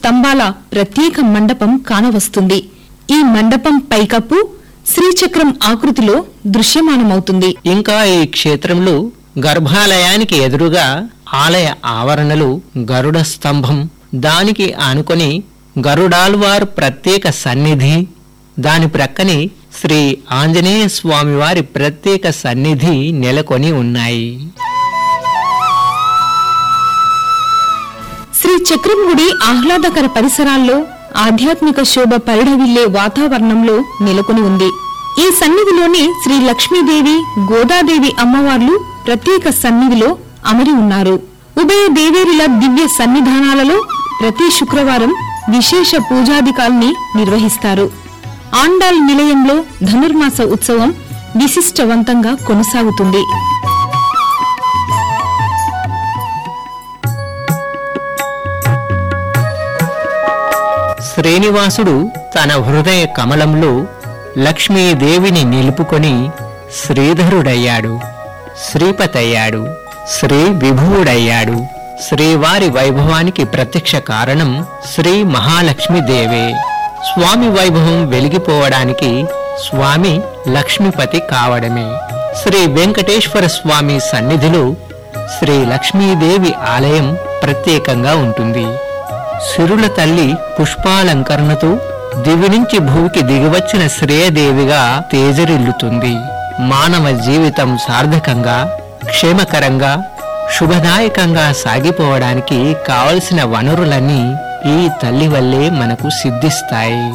స్తంభాల ప్రత్యేక మండపం కానవస్తుంది ఈ మండపం పైకప్పు శ్రీచక్రం ఆకృతిలో దృశ్యమానమవుతుంది ఇంకా ఈ క్షేత్రంలో గర్భాలయానికి ఎదురుగా ఆలయ ఆవరణలు గరుడ స్తంభం దానికి ఆనుకొని గరుడాల్వార్ ప్రత్యేక సన్నిధి దాని ప్రక్కనే శ్రీ ఆంజనేయ స్వామి వారి ప్రత్యేక సన్నిధి నెలకొని ఉన్నాయి శ్రీ చక్రం గుడి ఆహ్లాదకర పరిసరాల్లో ఆధ్యాత్మిక శోభ పరిఢవిల్లే వాతావరణంలో నెలకొని ఉంది ఈ సన్నిధిలోనే శ్రీ లక్ష్మీదేవి గోదాదేవి అమ్మవార్లు ప్రత్యేక సన్నిధిలో అమరి ఉన్నారు ఉభయ దేవేరుల దివ్య సన్నిధానాలలో ప్రతి శుక్రవారం విశేష పూజాధికాల్ని నిర్వహిస్తారు ఆండాల్ నిలయంలో ధనుర్మాస ఉత్సవం విశిష్టవంతంగా కొనసాగుతుంది శ్రీనివాసుడు తన హృదయ కమలంలో లక్ష్మీదేవిని నిలుపుకొని శ్రీధరుడయ్యాడు శ్రీపతయ్యాడు శ్రీ విభువుడయ్యాడు శ్రీవారి వైభవానికి ప్రత్యక్ష కారణం శ్రీ మహాలక్ష్మీదేవే స్వామి వైభవం వెలిగిపోవడానికి స్వామి లక్ష్మీపతి కావడమే శ్రీ వెంకటేశ్వర స్వామి సన్నిధిలో శ్రీ లక్ష్మీదేవి ఆలయం ప్రత్యేకంగా ఉంటుంది సిరుల తల్లి పుష్పాలంకరణతో దివి నుంచి భూమికి దిగివచ్చిన శ్రేయదేవిగా తేజరిల్లుతుంది మానవ జీవితం సార్థకంగా క్షేమకరంగా శుభదాయకంగా సాగిపోవడానికి కావలసిన వనరులన్నీ ఈ తల్లి వల్లే మనకు సిద్ధిస్తాయి